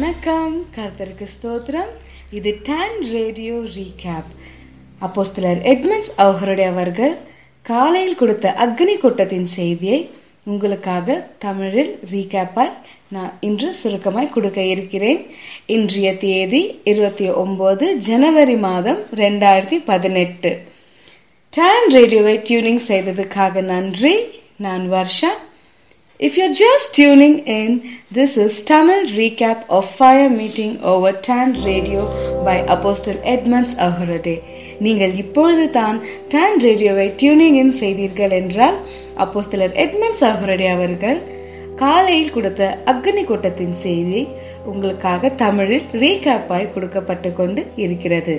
வணக்கம் கர்த்தருக்கு ஸ்தோத்திரம் இது டான் ரேடியோ ரீகேப் அப்போஸ்தலர் எட்மண்ட்ஸ் அவர்களுடைய அவர்கள் காலையில் கொடுத்த அக்னி கூட்டத்தின் செய்தியை உங்களுக்காக தமிழில் ரீகேப்பாய் நான் இன்று சுருக்கமாய் கொடுக்க இருக்கிறேன் இன்றைய தேதி இருபத்தி ஒன்பது ஜனவரி மாதம் ரெண்டாயிரத்தி பதினெட்டு டான் ரேடியோவை டியூனிங் செய்ததுக்காக நன்றி நான் Varsha If you're just tuning in, this is Tamil recap of Fire Meeting over Tan Radio by Apostle Edmunds Ahurade. நீங்கள் இப்பொழுது தான் டான் ரேடியோவை டியூனிங் இன் செய்தீர்கள் என்றால் அப்போஸ்தலர் எட்மண்ட்ஸ் அஹுரடே அவர்கள் காலையில் கொடுத்த அக்னி கூட்டத்தின் செய்தி உங்களுக்காக தமிழில் ரீகேப்பாய் கொடுக்கப்பட்டு கொண்டு இருக்கிறது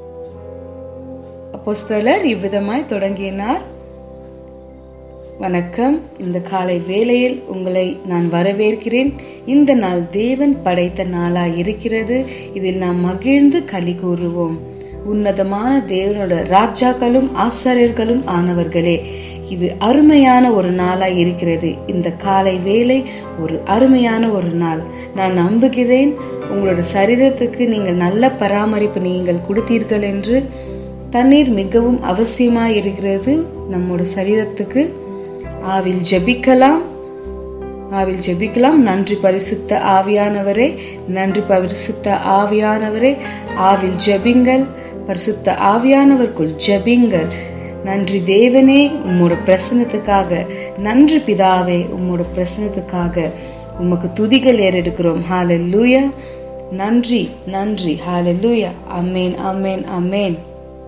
அப்போஸ்தலர் இவ்விதமாய் தொடங்கினார் வணக்கம் இந்த காலை வேளையில் உங்களை நான் வரவேற்கிறேன் இந்த நாள் தேவன் படைத்த நாளாய் இருக்கிறது இதில் நாம் மகிழ்ந்து களி கூறுவோம் உன்னதமான தேவனோட ராஜாக்களும் ஆசாரியர்களும் ஆனவர்களே இது அருமையான ஒரு நாளாய் இருக்கிறது இந்த காலை வேலை ஒரு அருமையான ஒரு நாள் நான் நம்புகிறேன் உங்களோட சரீரத்துக்கு நீங்கள் நல்ல பராமரிப்பு நீங்கள் கொடுத்தீர்கள் என்று தண்ணீர் மிகவும் அவசியமாய் இருக்கிறது நம்மோட சரீரத்துக்கு ஆவில் ஜெபிக்கலாம் ஆவில் ஜெபிக்கலாம் நன்றி பரிசுத்த ஆவியானவரே நன்றி பரிசுத்த ஆவியானவரே ஆவில் ஜெபிங்கள் பரிசுத்த ஆவியானவருக்குள் ஜெபிங்கள் நன்றி தேவனே உம்மோட பிரசனத்துக்காக நன்றி பிதாவே உம்மோட பிரசனத்துக்காக உமக்கு துதிகள் ஏறெடுக்கிறோம் ஹாலெல்லூயா நன்றி நன்றி ஹாலெல்லூயா அம்மேன் அம்மேன் அம்மேன்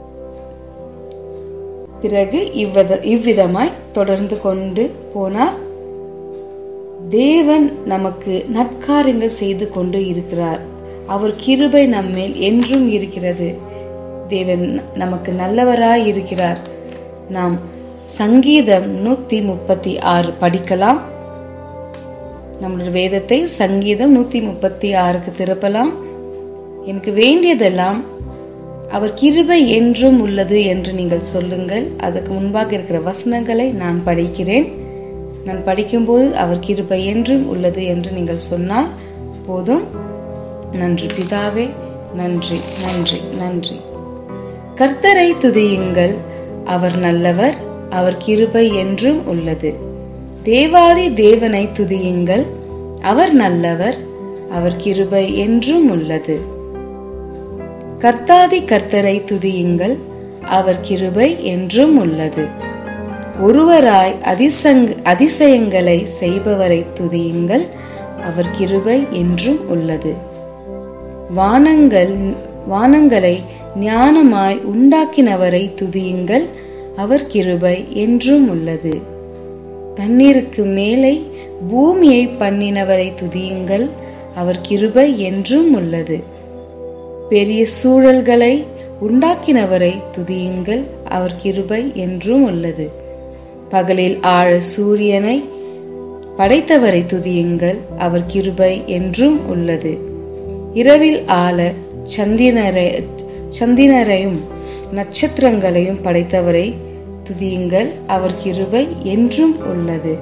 பிறகு இவ்வித இவ்விதமாய் தொடர்ந்து கொண்டு போனார் தேவன் நமக்கு நற்காரியங்கள் செய்து கொண்டு இருக்கிறார் அவர் கிருபை நம்மேல் என்றும் இருக்கிறது தேவன் நமக்கு நல்லவராய் இருக்கிறார் நாம் சங்கீதம் நூத்தி முப்பத்தி ஆறு படிக்கலாம் நம்மளுடைய வேதத்தை சங்கீதம் நூத்தி முப்பத்தி ஆறுக்கு திருப்பலாம் எனக்கு வேண்டியதெல்லாம் அவர் கிருபை என்றும் உள்ளது என்று நீங்கள் சொல்லுங்கள் அதுக்கு முன்பாக இருக்கிற வசனங்களை நான் படிக்கிறேன் நான் படிக்கும்போது அவர் கிருபை என்றும் உள்ளது என்று நீங்கள் சொன்னால் போதும் நன்றி பிதாவே நன்றி நன்றி நன்றி கர்த்தரை துதியுங்கள் அவர் நல்லவர் அவர் கிருபை என்றும் உள்ளது தேவாதி தேவனை துதியுங்கள் அவர் நல்லவர் அவர் கிருபை என்றும் உள்ளது கர்த்தாதி கர்த்தரை துதியுங்கள் அவர் கிருபை என்றும் உள்ளது ஒருவராய் அதிசங் அதிசயங்களை செய்பவரை துதியுங்கள் அவர் கிருபை என்றும் உள்ளது வானங்கள் வானங்களை ஞானமாய் உண்டாக்கினவரை துதியுங்கள் அவர் கிருபை என்றும் உள்ளது தண்ணீருக்கு மேலே பூமியை பண்ணினவரை துதியுங்கள் அவர் கிருபை என்றும் உள்ளது பெரிய சூழல்களை உண்டாக்கினவரை துதியுங்கள் அவர் கிருபை என்றும் உள்ளது பகலில் ஆழ சூரியனை படைத்தவரை துதியுங்கள் அவர் கிருபை என்றும் உள்ளது இரவில் ஆள சந்திரரை சந்திரரையும் நட்சத்திரங்களையும் படைத்தவரை துதியுங்கள் அவர் கிருபை என்றும் உள்ளது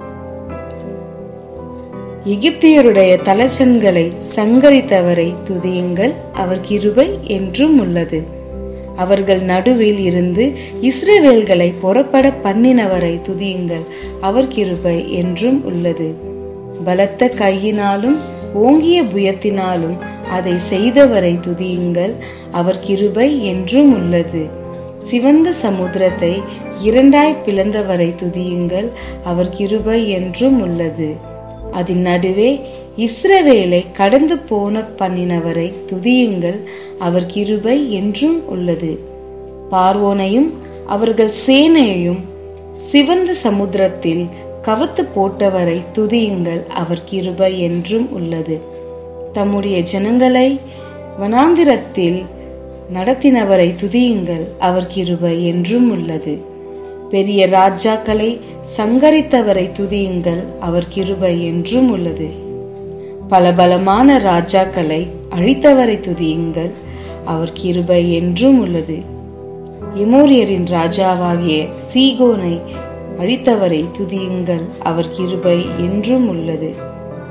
எகிப்தியருடைய தலச்சன்களை சங்கரித்தவரை துதியுங்கள் அவர் கிருபை என்றும் உள்ளது அவர்கள் நடுவில் இருந்து இஸ்ரேவேல்களை புறப்பட பண்ணினவரை துதியுங்கள் அவர் கிருபை என்றும் உள்ளது பலத்த கையினாலும் ஓங்கிய புயத்தினாலும் அதை செய்தவரை துதியுங்கள் அவர் கிருபை என்றும் உள்ளது சிவந்த சமுத்திரத்தை இரண்டாய் பிளந்தவரை துதியுங்கள் அவர் கிருபை என்றும் உள்ளது அதன் நடுவே இஸ்ரவேலை கடந்து போன பண்ணினவரை துதியுங்கள் அவர் கிருபை என்றும் உள்ளது பார்வோனையும் அவர்கள் சேனையையும் சிவந்த சமுத்திரத்தில் கவத்து போட்டவரை துதியுங்கள் அவர் கிருபை என்றும் உள்ளது தம்முடைய ஜனங்களை வனாந்திரத்தில் நடத்தினவரை துதியுங்கள் அவர் கிருபை என்றும் உள்ளது பெரிய ராஜாக்களை சங்கரித்தவரை துதியுங்கள் அவர் கிருபை என்றும் உள்ளது பல பலமான ராஜாக்களை அழித்தவரை துதியுங்கள் அவர் கிருபை என்றும் உள்ளது எமோரியரின் ராஜாவாகிய சீகோனை அழித்தவரை துதியுங்கள் அவர் கிருபை என்றும் உள்ளது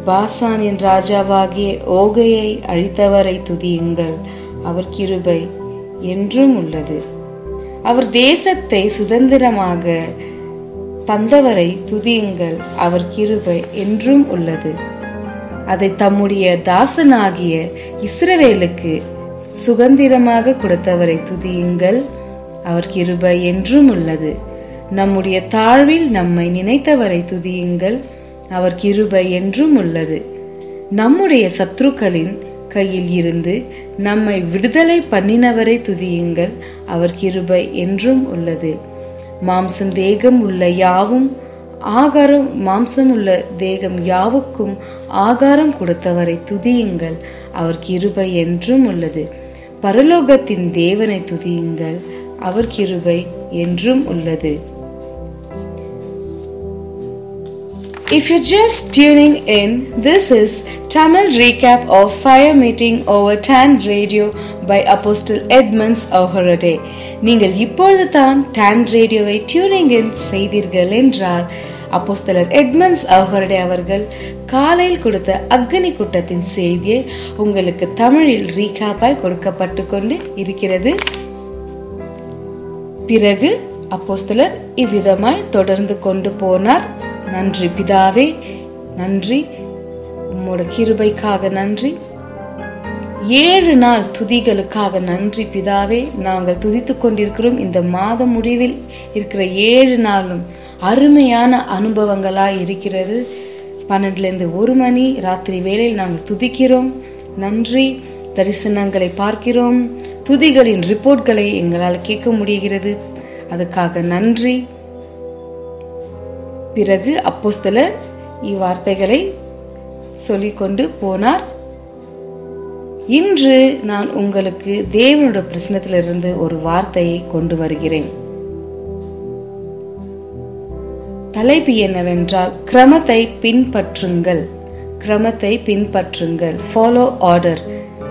பாசானின் ராஜாவாகிய ஓகையை அழித்தவரை துதியுங்கள் அவர் கிருபை என்றும் உள்ளது அவர் தேசத்தை சுதந்திரமாக தந்தவரை துதியுங்கள் அவர் கிருபை என்றும் உள்ளது அதை தம்முடைய தாசனாகிய இஸ்ரவேலுக்கு சுதந்திரமாக கொடுத்தவரை துதியுங்கள் அவர் கிருபை என்றும் உள்ளது நம்முடைய தாழ்வில் நம்மை நினைத்தவரை துதியுங்கள் அவர் கிருபை என்றும் உள்ளது நம்முடைய சத்துருக்களின் கையில் இருந்து நம்மை விடுதலை பண்ணினவரை துதியுங்கள் அவர் கிருபை என்றும் உள்ளது மாம்சம் தேகம் உள்ள யாவும் ஆகாரம் மாம்சம் உள்ள தேகம் யாவுக்கும் ஆகாரம் கொடுத்தவரை துதியுங்கள் அவர் கிருபை என்றும் உள்ளது பரலோகத்தின் தேவனை துதியுங்கள் அவர் கிருபை என்றும் உள்ளது If you're just tuning in, this is Tamil recap of Fire Meeting over Tan Radio by Apostle Edmonds Ohorade. நீங்கள் இப்பொழுது தான் டான் ரேடியோவை டியூனிங் இன் செய்தீர்கள் என்றால் அப்போஸ்தலர் எட்மண்ட்ஸ் அவர்களுடைய அவர்கள் காலையில் கொடுத்த அக்னி கூட்டத்தின் செய்தியை உங்களுக்கு தமிழில் ரீகாப்பாய் கொடுக்கப்பட்டு கொண்டு இருக்கிறது பிறகு அப்போஸ்தலர் இவ்விதமாய் தொடர்ந்து கொண்டு போனார் நன்றி பிதாவே நன்றி உம்மோட கிருபைக்காக நன்றி ஏழு நாள் துதிகளுக்காக நன்றி பிதாவே நாங்கள் துதித்துக் கொண்டிருக்கிறோம் இந்த மாத முடிவில் இருக்கிற ஏழு நாளும் அருமையான அனுபவங்களாய் இருக்கிறது பன்னெண்டுலேருந்து ஒரு மணி ராத்திரி வேளையில் நாங்கள் துதிக்கிறோம் நன்றி தரிசனங்களை பார்க்கிறோம் துதிகளின் ரிப்போர்ட்களை எங்களால் கேட்க முடிகிறது அதுக்காக நன்றி பிறகு அப்போஸ்தலர் இவ்வார்த்தைகளை சொல்லிக்கொண்டு போனார் இன்று நான் உங்களுக்கு தேவனோட பிரச்சனத்திலிருந்து ஒரு வார்த்தையை கொண்டு வருகிறேன் தலைப்பு என்னவென்றால் கிரமத்தை பின்பற்றுங்கள் கிரமத்தை பின்பற்றுங்கள் ஃபாலோ ஆர்டர்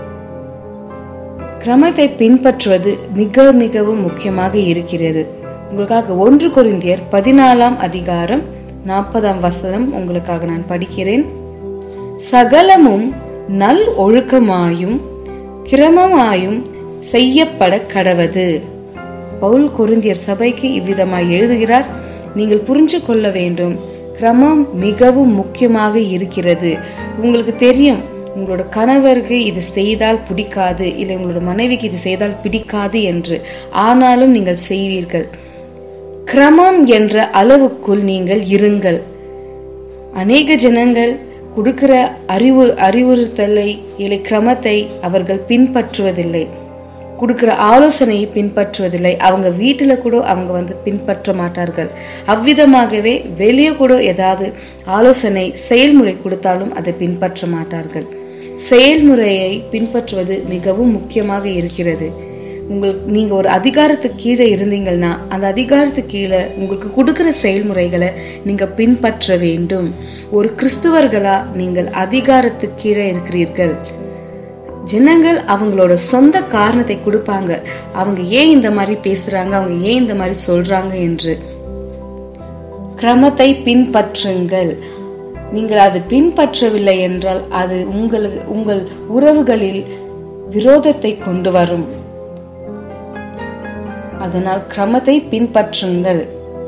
கிரமத்தை பின்பற்றுவது மிக மிகவும் முக்கியமாக இருக்கிறது உங்களுக்காக ஒன்று கொரிந்தியர் பதினாலாம் அதிகாரம் நாற்பதாம் வசனம் உங்களுக்காக நான் படிக்கிறேன் சகலமும் நல் ஒழுக்கமாயும் கிரமமாயும் செய்யப்பட கடவது பவுல் கொரிந்தியர் சபைக்கு இவ்விதமாய் எழுதுகிறார் நீங்கள் புரிஞ்சு கொள்ள வேண்டும் கிரமம் மிகவும் முக்கியமாக இருக்கிறது உங்களுக்கு தெரியும் உங்களோட கணவருக்கு இது செய்தால் பிடிக்காது இல்லை உங்களோட மனைவிக்கு இது செய்தால் பிடிக்காது என்று ஆனாலும் நீங்கள் செய்வீர்கள் கிரமம் என்ற அளவுக்குள் நீங்கள் இருங்கள் அநேக ஜனங்கள் கொடுக்கிற அறிவு அறிவுறுத்தலை இல்லை கிரமத்தை அவர்கள் பின்பற்றுவதில்லை கொடுக்கிற ஆலோசனையை பின்பற்றுவதில்லை அவங்க வீட்டுல கூட அவங்க வந்து பின்பற்ற மாட்டார்கள் அவ்விதமாகவே வெளியே கூட ஏதாவது ஆலோசனை செயல்முறை கொடுத்தாலும் அதை பின்பற்ற மாட்டார்கள் செயல்முறையை பின்பற்றுவது மிகவும் முக்கியமாக இருக்கிறது உங்களுக்கு நீங்க ஒரு அதிகாரத்துக்கு கீழே இருந்தீங்கன்னா அந்த அதிகாரத்துக்கு கீழே உங்களுக்கு கொடுக்கிற செயல்முறைகளை நீங்க பின்பற்ற வேண்டும் ஒரு கிறிஸ்துவர்களா நீங்கள் அதிகாரத்துக்கு கீழே இருக்கிறீர்கள் ஜனங்கள் அவங்களோட சொந்த காரணத்தை கொடுப்பாங்க அவங்க ஏன் இந்த மாதிரி பேசுறாங்க அவங்க ஏன் இந்த மாதிரி சொல்றாங்க என்று கிரமத்தை பின்பற்றுங்கள் நீங்கள் அது பின்பற்றவில்லை என்றால் அது உங்களுக்கு உங்கள் உறவுகளில் விரோதத்தை கொண்டு வரும் அதனால் கிரமத்தை பின்பற்றுங்கள்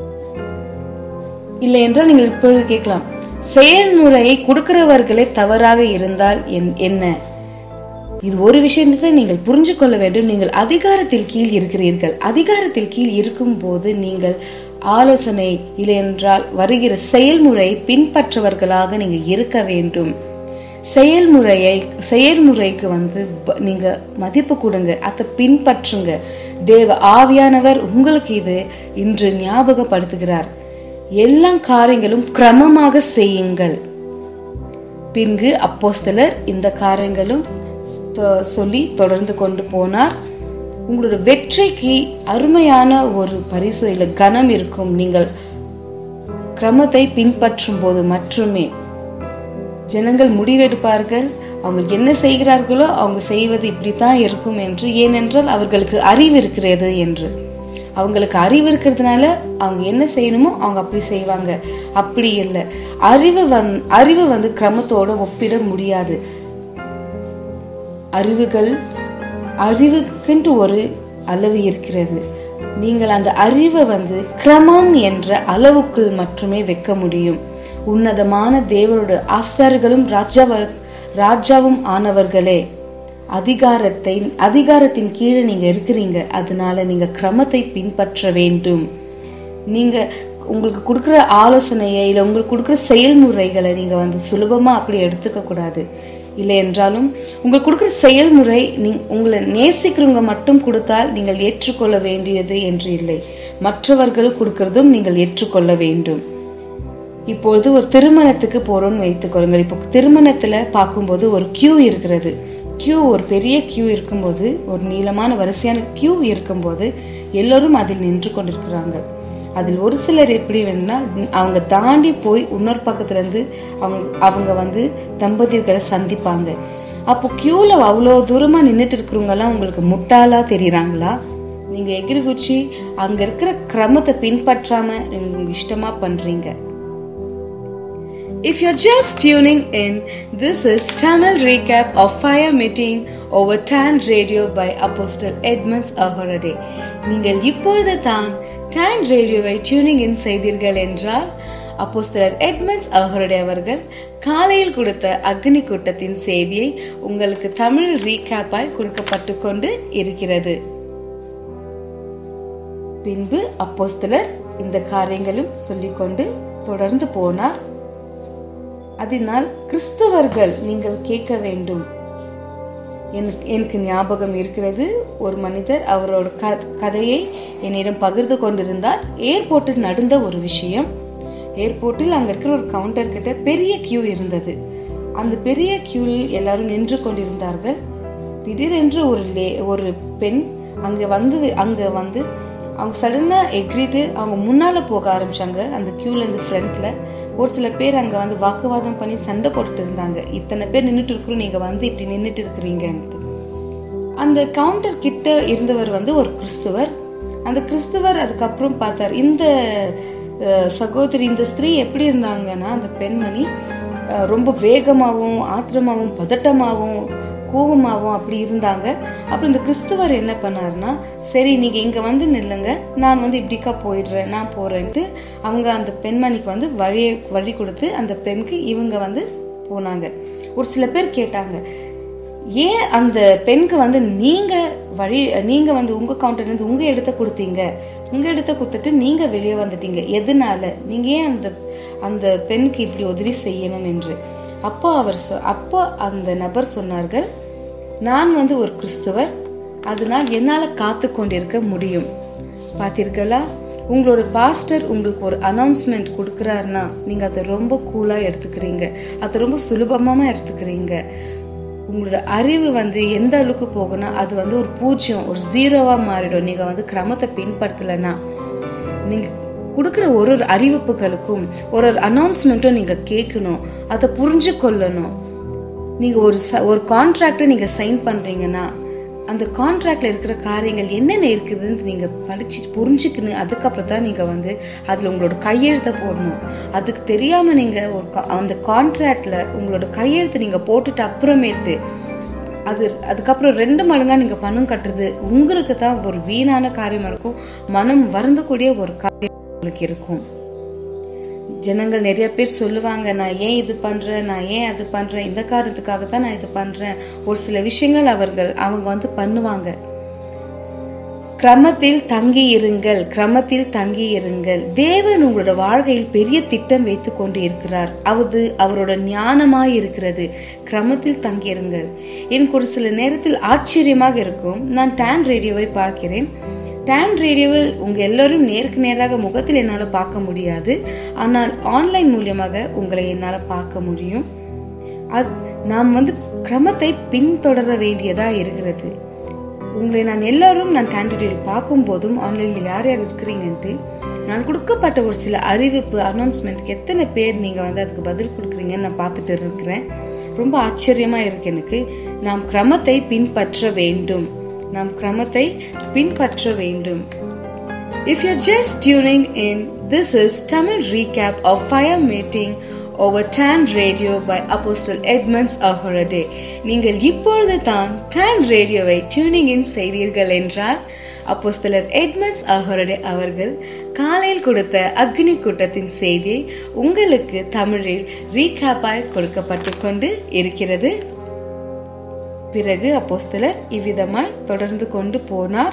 இல்லை என்றால் நீங்கள் இப்பொழுது கேட்கலாம் செயல்முறையை கொடுக்கிறவர்களே தவறாக இருந்தால் என்ன இது ஒரு விஷயத்தை நீங்கள் புரிஞ்சு கொள்ள வேண்டும் நீங்கள் அதிகாரத்தில் கீழ் இருக்கிறீர்கள் அதிகாரத்தில் கீழ் இருக்கும் போது நீங்கள் ஆலோசனை இல்லை என்றால் வருகிற செயல்முறை பின்பற்றவர்களாக நீங்க இருக்க வேண்டும் செயல்முறையை செயல்முறைக்கு வந்து நீங்க மதிப்பு கொடுங்க அதை பின்பற்றுங்க தேவ ஆவியானவர் உங்களுக்கு இது இன்று ஞாபகப்படுத்துகிறார் எல்லா காரியங்களும் கிரமமாக செய்யுங்கள் பின்பு அப்போஸ்தலர் இந்த காரியங்களும் சொல்லி தொடர்ந்து கொண்டு போனார் உங்களோட வெற்றிக்கு அருமையான ஒரு பரிசு இல்லை கனம் இருக்கும் நீங்கள் கிரமத்தை பின்பற்றும் போது மட்டுமே ஜனங்கள் முடிவெடுப்பார்கள் அவங்க என்ன செய்கிறார்களோ அவங்க செய்வது இப்படித்தான் இருக்கும் என்று ஏனென்றால் அவர்களுக்கு அறிவு இருக்கிறது என்று அவங்களுக்கு அறிவு இருக்கிறதுனால அவங்க என்ன செய்யணுமோ அவங்க அப்படி செய்வாங்க அப்படி இல்லை அறிவு வந் அறிவு வந்து கிரமத்தோட ஒப்பிட முடியாது அறிவுகள் அறிவுக்கென்று ஒரு அளவு இருக்கிறது நீங்கள் அந்த அறிவை வந்து கிரமம் என்ற அளவுக்குள் மட்டுமே வைக்க முடியும் உன்னதமான தேவரோட ஆசாரிகளும் ராஜாவ ராஜாவும் ஆனவர்களே அதிகாரத்தை அதிகாரத்தின் கீழே நீங்க இருக்கிறீங்க அதனால நீங்க கிரமத்தை பின்பற்ற வேண்டும் நீங்க உங்களுக்கு கொடுக்குற ஆலோசனையை இல்லை உங்களுக்கு கொடுக்குற செயல்முறைகளை நீங்க வந்து சுலபமா அப்படி எடுத்துக்க கூடாது இல்லை என்றாலும் உங்களுக்கு கொடுக்குற செயல்முறை நீ உங்களை நேசிக்கிறவங்க மட்டும் கொடுத்தால் நீங்கள் ஏற்றுக்கொள்ள வேண்டியது என்று இல்லை மற்றவர்கள் கொடுக்கறதும் நீங்கள் ஏற்றுக்கொள்ள வேண்டும் இப்பொழுது ஒரு திருமணத்துக்கு போறோம்னு வைத்துக்கொள்ளுங்கள் இப்போ திருமணத்துல பார்க்கும்போது ஒரு கியூ இருக்கிறது கியூ ஒரு பெரிய கியூ இருக்கும்போது ஒரு நீளமான வரிசையான கியூ இருக்கும்போது எல்லோரும் அதில் நின்று கொண்டிருக்கிறாங்க அதில் ஒரு சிலர் எப்படி வேணும்னா அவங்க தாண்டி போய் இன்னொரு பக்கத்துல இருந்து அவங்க அவங்க வந்து தம்பதியர்களை சந்திப்பாங்க அப்போ கியூல அவ்வளோ தூரமா நின்றுட்டு இருக்கிறவங்க எல்லாம் உங்களுக்கு முட்டாளா தெரியுறாங்களா நீங்க எகிரி குச்சி அங்க இருக்கிற கிரமத்தை பின்பற்றாம நீங்க இஷ்டமா பண்றீங்க If you're just tuning in, this is Tamil recap of Fire Meeting over Tan Radio by Apostle Edmunds Ahorade. நீங்கள் இப்பொழுது தான் டான் ரேடியோவை டியூனிங் இன் செய்தீர்கள் என்றால் அப்போஸ்தலர் எட்மண்ட்ஸ் அவருடைய அவர்கள் காலையில் கொடுத்த அக்னி கூட்டத்தின் செய்தியை உங்களுக்கு தமிழ் ரீகேப்பாய் கொடுக்கப்பட்டு கொண்டு இருக்கிறது பின்பு அப்போஸ்தலர் இந்த காரியங்களும் சொல்லிக்கொண்டு தொடர்ந்து போனார் அதனால் கிறிஸ்தவர்கள் நீங்கள் கேட்க வேண்டும் எனக்கு ஞாபகம் இருக்கிறது ஒரு மனிதர் அவரோட கதையை என்னிடம் பகிர்ந்து கொண்டிருந்தார் ஏர்போர்ட்டில் நடந்த ஒரு விஷயம் ஏர்போர்ட்டில் அங்க இருக்கிற ஒரு கவுண்டர் கிட்ட பெரிய கியூ இருந்தது அந்த பெரிய கியூவில் எல்லாரும் நின்று கொண்டிருந்தார்கள் திடீரென்று ஒரு லே ஒரு பெண் அங்க வந்து அங்க வந்து அவங்க சடனா எக்ரிட்டு அவங்க முன்னால போக ஆரம்பிச்சாங்க அந்த கியூல இருந்து ஃப்ரண்ட்ல ஒரு சில பேர் அங்க வந்து வாக்குவாதம் பண்ணி சண்டை போட்டுட்டு இருந்தாங்க இத்தனை பேர் நின்றுட்டு இருக்கிறோம் நீங்க வந்து இப்படி நின்றுட்டு இருக்கிறீங்க அந்த கவுண்டர் கிட்ட இருந்தவர் வந்து ஒரு கிறிஸ்துவர் அந்த கிறிஸ்துவர் அதுக்கப்புறம் பார்த்தார் இந்த சகோதரி இந்த ஸ்திரீ எப்படி இருந்தாங்கன்னா அந்த பெண்மணி ரொம்ப வேகமாகவும் ஆத்திரமாகவும் பதட்டமாகவும் கோபமாகவும் அப்படி இருந்தாங்க அப்புறம் இந்த கிறிஸ்துவர் என்ன பண்ணாருன்னா சரி நீங்க இங்க வந்து நில்லுங்க நான் வந்து இப்படிக்கா போயிடுறேன் நான் போறேன்ட்டு அவங்க அந்த பெண்மணிக்கு வந்து வழியை வழி கொடுத்து அந்த பெண்ணுக்கு இவங்க வந்து போனாங்க ஒரு சில பேர் கேட்டாங்க ஏன் அந்த பெண்க்கு வந்து நீங்க வழி நீங்க வந்து உங்க கவுண்டர்ல இருந்து உங்க இடத்த கொடுத்தீங்க உங்க இடத்த கொடுத்துட்டு நீங்க வெளியே வந்துட்டீங்க எதனால நீங்க ஏன் அந்த அந்த பெண்ணுக்கு இப்படி உதவி செய்யணும் என்று அப்போ அவர் அப்போ அந்த நபர் சொன்னார்கள் நான் வந்து ஒரு கிறிஸ்துவர் அதனால் என்னால காத்து கொண்டிருக்க முடியும் பார்த்தீர்களா உங்களோட பாஸ்டர் உங்களுக்கு ஒரு அனௌன்ஸ்மெண்ட் கொடுக்குறாருன்னா நீங்க அதை ரொம்ப கூலா எடுத்துக்கிறீங்க அதை ரொம்ப சுலபமா எடுத்துக்கிறீங்க உங்களோட அறிவு வந்து எந்த அளவுக்கு போகும்னா அது வந்து ஒரு பூஜ்ஜியம் ஒரு ஜீரோவா மாறிடும் நீங்க வந்து கிரமத்தை பின்பற்றலைன்னா நீங்க கொடுக்குற ஒரு ஒரு அறிவிப்புகளுக்கும் ஒரு ஒரு அனௌன்ஸ்மெண்ட்டும் நீங்க கேட்கணும் அதை புரிஞ்சு கொள்ளணும் நீங்க ஒரு ஒரு கான்ட்ராக்டை நீங்க சைன் பண்றீங்கன்னா அந்த கான்ட்ராக்ட்ல இருக்கிற காரியங்கள் என்னென்ன இருக்குதுன்னு நீங்க படிச்சு புரிஞ்சுக்கணும் அதுக்கப்புறம் தான் நீங்க வந்து அதுல உங்களோட கையெழுத்த போடணும் அதுக்கு தெரியாம நீங்க ஒரு அந்த கான்ட்ராக்ட்ல உங்களோட கையெழுத்து நீங்க போட்டுட்டு அப்புறமேட்டு அது அதுக்கப்புறம் ரெண்டு மடங்கா நீங்க பணம் கட்டுறது உங்களுக்கு தான் ஒரு வீணான காரியமா இருக்கும் மனம் வருந்தக்கூடிய ஒரு காரியம் உங்களுக்கு இருக்கும் ஜனங்கள் நிறைய பேர் சொல்லுவாங்க நான் ஏன் இது பண்றேன் நான் ஏன் அது பண்றேன் இந்த காரணத்துக்காக தான் நான் இது பண்றேன் ஒரு சில விஷயங்கள் அவர்கள் அவங்க வந்து பண்ணுவாங்க கிரமத்தில் தங்கி இருங்கள் கிரமத்தில் தங்கி இருங்கள் தேவன் உங்களோட வாழ்க்கையில் பெரிய திட்டம் வைத்து கொண்டு இருக்கிறார் அது அவரோட ஞானமாய் இருக்கிறது கிரமத்தில் தங்கியிருங்கள் எனக்கு ஒரு சில நேரத்தில் ஆச்சரியமாக இருக்கும் நான் டான் ரேடியோவை பார்க்கிறேன் டான் ரேடியோவில் உங்க எல்லாரும் நேருக்கு நேராக முகத்தில் என்னால பார்க்க முடியாது ஆனால் ஆன்லைன் மூலியமாக உங்களை என்னால பார்க்க முடியும் நாம் வந்து கிரமத்தை பின்தொடர வேண்டியதா இருக்கிறது உங்களை நான் எல்லாரும் நான் டான் ரேடியோவில் பார்க்கும் போதும் ஆன்லைன்ல யார் யார் இருக்கிறீங்கன்ட்டு நான் கொடுக்கப்பட்ட ஒரு சில அறிவிப்பு அனௌன்ஸ்மெண்ட்க்கு எத்தனை பேர் நீங்க வந்து அதுக்கு பதில் கொடுக்குறீங்கன்னு நான் பார்த்துட்டு இருக்கிறேன் ரொம்ப ஆச்சரியமா இருக்கு எனக்கு நாம் கிரமத்தை பின்பற்ற வேண்டும் நாம் கிரமத்தை பின்பற்ற வேண்டும் If you're just tuning in, this is Tamil recap of Fire Meeting over Tan Radio by Apostle Edmonds Ahorade. நீங்கள் இப்பொழுது தான் டான் ரேடியோவை டியூனிங் இன் செய்தீர்கள் என்றால் அப்போஸ்தலர் எட்மண்ட்ஸ் அஹரடே அவர்கள் காலையில் கொடுத்த அக்னி கூட்டத்தின் செய்தியை உங்களுக்கு தமிழில் ரீகேப்பாய் கொடுக்கப்பட்டு கொண்டு இருக்கிறது பிறகு அப்போஸ்தலர் இவ்விதமாய் தொடர்ந்து கொண்டு போனார்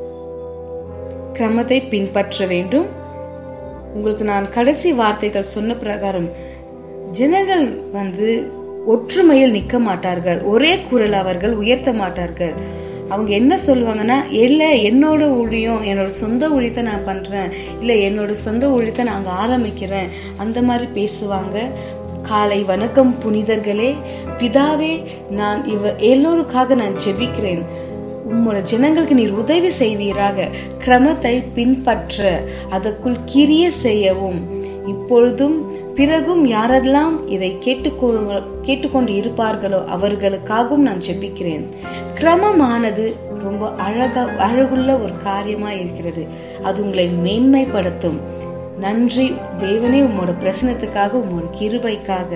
கிரமத்தை பின்பற்ற வேண்டும் உங்களுக்கு நான் கடைசி வார்த்தைகள் சொன்ன பிரகாரம் ஜனங்கள் வந்து ஒற்றுமையில் நிற்க மாட்டார்கள் ஒரே குரல் அவர்கள் உயர்த்த மாட்டார்கள் அவங்க என்ன சொல்லுவாங்கன்னா இல்லை என்னோட ஊழியம் என்னோட சொந்த ஊழியத்தை நான் பண்றேன் இல்லை என்னோட சொந்த ஊழியத்தை நான் ஆரம்பிக்கிறேன் அந்த மாதிரி பேசுவாங்க காலை வணக்கம் புனிதர்களே பிதாவே நான் இவ எல்லோருக்காக நான் ஜெபிக்கிறேன் உம்மோட ஜனங்களுக்கு நீர் உதவி செய்வீராக கிரமத்தை பின்பற்ற அதற்குள் கிரிய செய்யவும் இப்பொழுதும் பிறகும் யாரெல்லாம் இதை கேட்டுக்கொண்டு கேட்டுக்கொண்டு இருப்பார்களோ அவர்களுக்காகவும் நான் ஜெபிக்கிறேன் கிரமமானது ரொம்ப அழகா அழகுள்ள ஒரு காரியமா இருக்கிறது அது உங்களை மேன்மைப்படுத்தும் நன்றி தேவனே உம்மோட பிரசனத்துக்காக உம்மோட கிருபைக்காக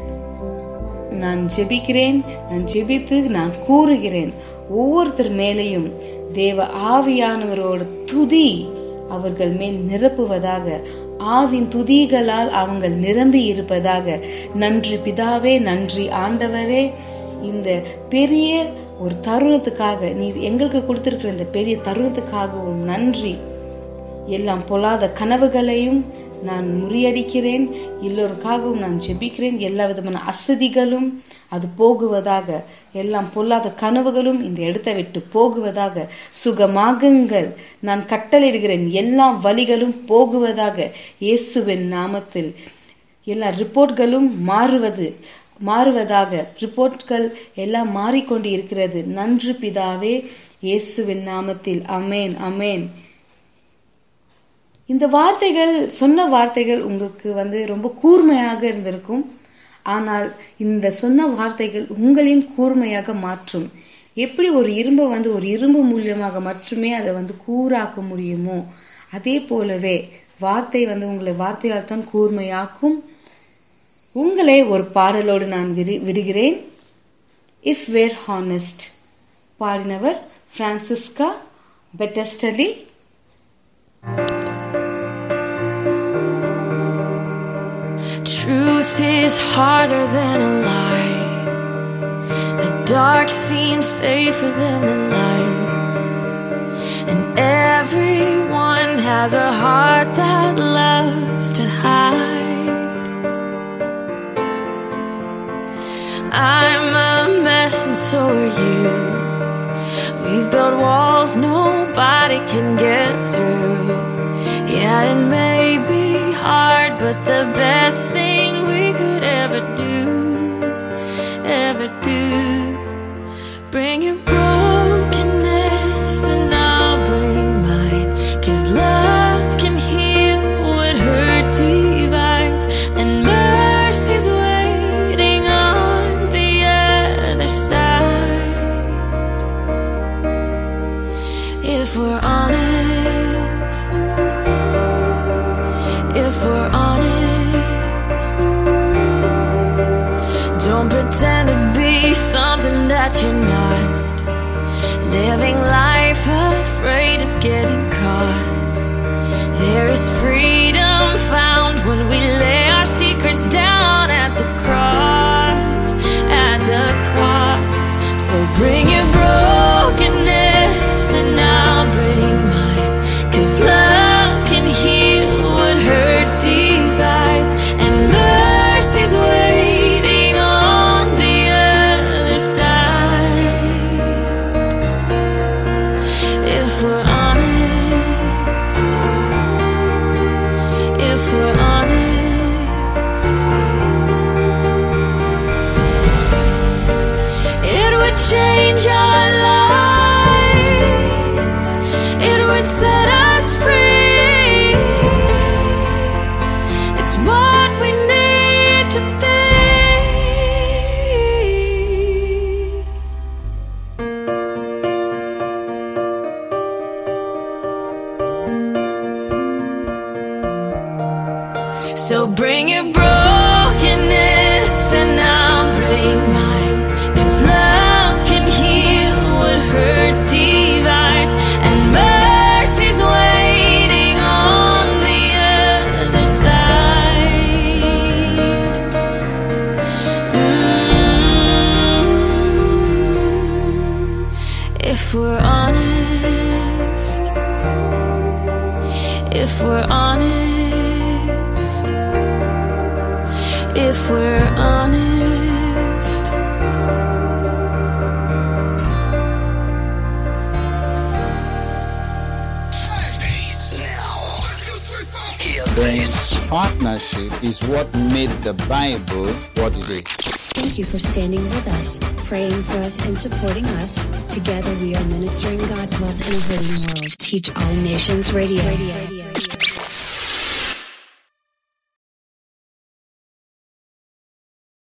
நான் ஜெபிக்கிறேன் நான் ஜெபித்து நான் கூறுகிறேன் ஒவ்வொருத்தர் மேலையும் தேவ ஆவியானவரோட துதி அவர்கள் மேல் நிரப்புவதாக ஆவின் துதிகளால் அவங்க நிரம்பி இருப்பதாக நன்றி பிதாவே நன்றி ஆண்டவரே இந்த பெரிய ஒரு தருணத்துக்காக நீர் எங்களுக்கு கொடுத்திருக்கிற இந்த பெரிய தருணத்துக்காகவும் நன்றி எல்லாம் பொல்லாத கனவுகளையும் நான் முறியடிக்கிறேன் எல்லோருக்காகவும் நான் ஜெபிக்கிறேன் எல்லா விதமான அசதிகளும் அது போகுவதாக எல்லாம் பொல்லாத கனவுகளும் இந்த இடத்தை விட்டு போகுவதாக சுகமாகுங்கள் நான் கட்டளையிடுகிறேன் எல்லா வழிகளும் போகுவதாக இயேசுவின் நாமத்தில் எல்லா ரிப்போர்ட்களும் மாறுவது மாறுவதாக ரிப்போர்ட்கள் எல்லாம் மாறிக்கொண்டு இருக்கிறது நன்று பிதாவே இயேசுவின் நாமத்தில் அமேன் அமேன் இந்த வார்த்தைகள் சொன்ன வார்த்தைகள் உங்களுக்கு வந்து ரொம்ப கூர்மையாக இருந்திருக்கும் ஆனால் இந்த சொன்ன வார்த்தைகள் உங்களையும் கூர்மையாக மாற்றும் எப்படி ஒரு இரும்பை வந்து ஒரு இரும்பு மூலியமாக மட்டுமே அதை வந்து கூறாக்க முடியுமோ அதே போலவே வார்த்தை வந்து உங்களை வார்த்தையால் தான் கூர்மையாக்கும் உங்களை ஒரு பாடலோடு நான் விடுகிறேன் இஃப் வேர் ஹானஸ்ட் பாடினவர் Francesca Battistelli Truth is harder than a lie. The dark seems safer than the light. And everyone has a heart that loves to hide. I'm a mess and so are you. We've built walls nobody can get through. Yeah, it may be hard, but the best thing we could ever do, ever do. Bring your brokenness and I'll bring mine. Cause love can heal what hurt divides, and mercy's waiting on the other side. If we're honest, if we're honest. Don't pretend to be something that you're not. Living life afraid of getting caught. There is freedom found when we lay our secrets down at the cross, at the cross. So bring your brokenness and I'll bring mine. Cause love can heal what hurt divides, and mercy's waiting on the other side. If we're honest, if we're honest. So bring your brokenness and I'll bring mine. Cause love can heal what hurt divides. And mercy's waiting on the other side. Mm. If we're honest, if we're honest, if we're honest. This partnership is what made the Bible what it is. Thank you for standing with us, praying for us, and supporting us. Together we are ministering God's love in a hurting world. Teach All Nations Radio. Radio.